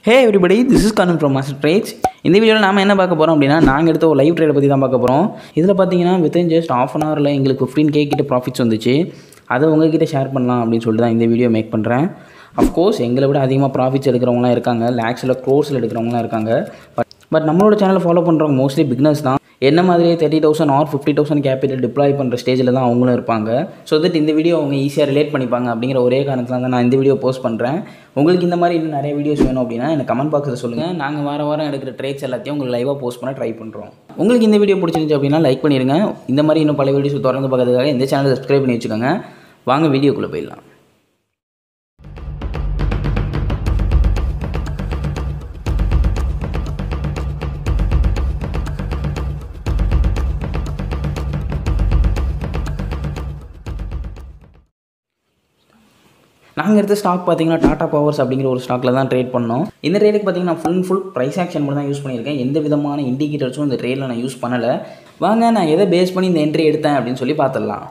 hey everybody this is Kannan from master trades இந்த வீடியோவில் நாம என்ன பார்க்க போகிறோம் அப்படின்னா நாங்கள் எடுத்த ஒரு லைவ் ட்ரேடை பற்றி தான் பார்க்க போகிறோம் இதில் பார்த்தீங்கன்னா வித்தின் ஜஸ்ட் ஆஃப் அன் ஹவரில் எங்களுக்கு ஃபிஃப்டீன் கே கிட்ட ப்ராஃபிட்ஸ் வந்துச்சு அதை உங்ககிட்ட ஷேர் பண்ணலாம் அப்படின்னு சொல்லிட்டு தான் இந்த வீடியோ மேக் பண்ணுறேன் அஃப்கோர்ஸ் எங்களை விட அதிகமாக ப்ராஃபிட்ஸ் எடுக்கிறவங்களாம் இருக்காங்க லேக்ஸில் க்ரோர்ஸில் எடுக்கிறவங்களாம் இருக்காங்க பட் பட் நம்மளோட சேனலை ஃபாலோ பண்ணுறவங்க மோஸ்ட்லி பிக்னஸ் தான் என்ன மாதிரியே thirty thousand or fifty thousand capital deploy பண்ணுற ஸ்டேஜில் தான் அவங்களும் இருப்பாங்க ஸோ தட் இந்த வீடியோ அவங்க ஈஸியாக ரிலேட் பண்ணிப்பாங்க அப்படிங்கிற ஒரே காரணத்தில் தான் நான் இந்த வீடியோ போஸ்ட் பண்ணுறேன் உங்களுக்கு இந்த மாதிரி இன்னும் நிறைய வீடியோஸ் வேணும் அப்படின்னா எனக்கு கமெண்ட் பாக்ஸில் சொல்லுங்கள் நாங்கள் வார வாரம் எடுக்கிற ட்ரேட்ஸ் எல்லாத்தையும் உங்களுக்கு லைவாக போஸ்ட் பண்ண ட்ரை பண்ணுறோம் உங்களுக்கு இந்த வீடியோ பிடிச்சிருந்துச்சு அப்படின்னா லைக் பண்ணிடுங்க இந்த மாதிரி இன்னும் பல வீடியோஸ் தொடர்ந்து பார்க்கறதுக்காக இந்த சேனலை சப்ஸ்கிரைப் பண்ணி வச்சுக்கோங்க வாங்க வீடியோக்குள்ளே போயிடலாம் நாங்கள் எடுத்த ஸ்டாக் பார்த்தீங்கன்னா டாடா பவர்ஸ் அப்படிங்கிற ஒரு ஸ்டாக்கில் தான் ட்ரேட் பண்ணோம் இந்த ட்ரேடுக்கு பார்த்தீங்கன்னா full and full price action மட்டும் தான் யூஸ் பண்ணியிருக்கேன் எந்த விதமான இண்டிகேட்டர்ஸும் இந்த ட்ரேடில் நான் யூஸ் பண்ணலை வாங்க நான் எதை பேஸ் பண்ணி இந்த என்ட்ரி எடுத்தேன் அப்படின்னு சொல்லி பார்த்துடலாம்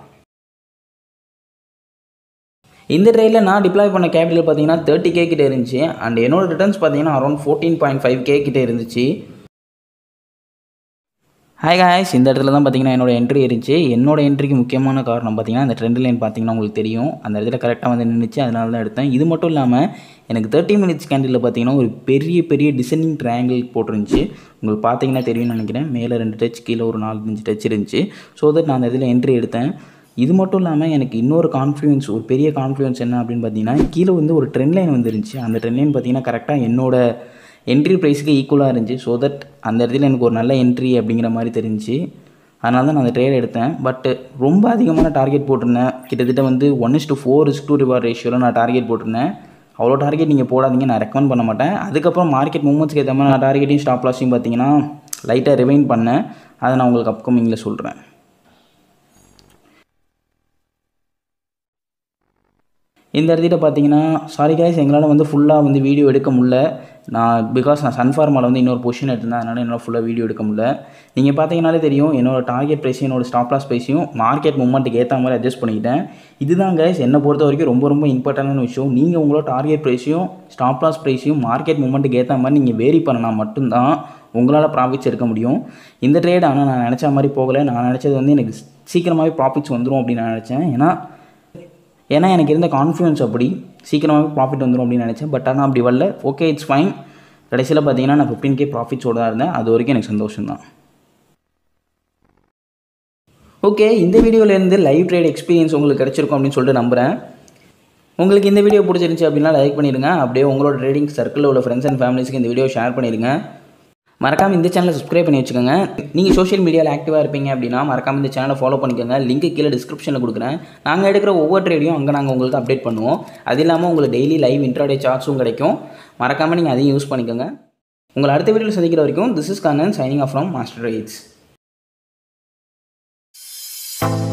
இந்த ட்ரேடில் நான் டிப்ளாய் பண்ண கேபிட்டல் பார்த்தீங்கன்னா தேர்ட்டி கே கிட்ட இருந்துச்சு அண்ட் என்னோட ரிட்டர்ன்ஸ் பார்த்தீங்கன்னா around fourteen point five K கிட்ட இருந்துச்சு ஹாய் காய்ஸ் இந்த இடத்துல தான் பார்த்தீங்கன்னா என்னோட என்ட்ரி இருந்துச்சு என்னோட என்ட்ரிக்கு முக்கியமான காரணம் பார்த்தீங்கன்னா அந்த ட்ரெண்ட் லைன் பார்த்தீங்கன்னா உங்களுக்கு தெரியும் அந்த இடத்துல கரெக்டாக வந்து நின்றுச்சு அதனால தான் எடுத்தேன் இது மட்டும் இல்லாமல் எனக்கு தேர்ட்டி மினிட்ஸ் கேண்டில் பார்த்தீங்கன்னா ஒரு பெரிய பெரிய டிசைனிங் ட்ரையாங்கிள் போட்டிருந்துச்சு உங்களுக்கு பார்த்தீங்கன்னா தெரியும்னு நினைக்கிறேன் மேலே ரெண்டு டச் கீழே ஒரு நாலு அஞ்சு டச் இருந்துச்சு ஸோ தட் நான் அந்த இதில் என்ட்ரி எடுத்தேன் இது மட்டும் இல்லாமல் எனக்கு இன்னொரு கான்ஃப்ளூயன்ஸ் ஒரு பெரிய கான்ஃப்ளூயன்ஸ் என்ன அப்படின்னு பார்த்தீங்கன்னா கீழே வந்து ஒரு ட்ரெண்ட் லைன் வந்துருந்துச்சு அந்த ட்ரெண்ட் லைன் பார்த்தீங்கன்னா கரெக்டாக என்னோட என்ட்ரி ப்ரைஸுக்கு ஈக்குவலாக இருந்துச்சு ஸோ தட் அந்த இடத்துல எனக்கு ஒரு நல்ல என்ட்ரி அப்படிங்கிற மாதிரி தெரிஞ்சு அதனால தான் நான் அந்த ட்ரேட் எடுத்தேன் பட்டு ரொம்ப அதிகமான டார்கெட் போட்டிருந்தேன் கிட்டத்தட்ட வந்து one is to four is to reward ரேஷியோவில் நான் டார்கெட் போட்டிருந்தேன் அவ்வளோ டார்கெட் நீங்கள் போடாதீங்க நான் ரெக்கமெண்ட் பண்ண மாட்டேன் அதுக்கப்புறம் மார்க்கெட் மூமெண்ட்ஸ்க்கு ஏற்ற மாதிரி நான் டார்கெட்டையும் ஸ்டாப் லாஸையும் பார்த்தீங்கன்னா லைட்டாக ரிவைன் பண்ணேன் அதை நான் உங்களுக்கு அப்கமிங்கில் சொல்கிறேன் இந்த இடத்துல பார்த்தீங்கன்னா சாரி கைஸ் எங்களால் வந்து ஃபுல்லாக வந்து வீடியோ எடுக்க முடில நான் பிகாஸ் நான் சன்ஃபார்மாவில் வந்து இன்னொரு பொசிஷன் எடுத்திருந்தேன் அதனால் என்னால் ஃபுல்லாக வீடியோ எடுக்க முடியல நீங்கள் பார்த்தீங்கனாலே தெரியும் என்னோட டார்கெட் ப்ரைஸையும் என்னோட ஸ்டாப் லாஸ் ப்ரைஸையும் மார்க்கெட் மூமெண்ட்டுக்கு ஏற்ற மாதிரி அட்ஜஸ்ட் பண்ணிக்கிட்டேன் இதுதான் கைஸ் என்னை பொறுத்த வரைக்கும் ரொம்ப ரொம்ப இம்பார்ட்டண்டான விஷயம் நீங்கள் உங்களோட டார்கெட் ப்ரைஸையும் ஸ்டாப் லாஸ் ப்ரைஸையும் மார்க்கெட் மூமெண்ட்டுக்கு ஏற்ற மாதிரி நீங்கள் வேரி பண்ணனா மட்டும்தான் உங்களால் ப்ராஃபிட்ஸ் எடுக்க முடியும் இந்த ட்ரேட் ஆனால் நான் நினச்ச மாதிரி போகலை நான் நினச்சது வந்து எனக்கு சீக்கிரமாகவே ப்ராஃபிட்ஸ் வந்துடும் அப்படின்னு நான் நினச்சேன் ஏன்னா ஏன்னா எனக்கு இருந்த கான்ஃபிடன்ஸ் அப்படி சீக்கிரமாகவே ப்ராஃபிட் வந்துடும் அப்படின்னு நினச்சேன் பட் ஆனால் அப்படி வரல ஓகே இட்ஸ் ஃபைன் கடைசியில் பார்த்தீங்கன்னா நான் ஃபிஃப்டீன் கே ப்ராஃபிட்ஸோடு தான் இருந்தேன் அது வரைக்கும் எனக்கு சந்தோஷம் தான் ஓகே இந்த வீடியோலேருந்து லைவ் ட்ரேட் எக்ஸ்பீரியன்ஸ் உங்களுக்கு கிடச்சிருக்கும் அப்படின்னு சொல்லிட்டு நம்புகிறேன் உங்களுக்கு இந்த வீடியோ பிடிச்சிருந்துச்சி அப்படின்னா லைக் பண்ணிடுங்க அப்படியே உங்களோட ட்ரேடிங் சர்க்கிளில் உள்ள ஃப்ரெண்ட்ஸ் அண்ட் ஃபேமிலிஸ்க்கு இந்த வீடியோ ஷேர் பண்ணிடுங்க மறக்காமல் இந்த சேனலை சப்ஸ்கிரைப் பண்ணி வச்சுக்கோங்க நீங்கள் சோஷியல் மீடியாவில் ஆக்டிவாக இருப்பீங்க அப்படின்னா மறக்காமல் இந்த சேனலை ஃபாலோ பண்ணிக்கோங்க லிங்க் கீழே டிஸ்கிரிப்ஷனில் கொடுக்குறேன் நாங்கள் எடுக்கிற ஒவ்வொரு ட்ரேடையும் அங்கே நாங்கள் உங்களுக்கு அப்டேட் பண்ணுவோம் அது இல்லாமல் உங்களுக்கு டெய்லி லைவ் இன்ட்ராடே சார்ட்ஸும் கிடைக்கும் மறக்காமல் நீங்கள் அதையும் யூஸ் பண்ணிக்கோங்க உங்களை அடுத்த வீடியோவில் சந்திக்கிற வரைக்கும் this is Kannan signing off from master rights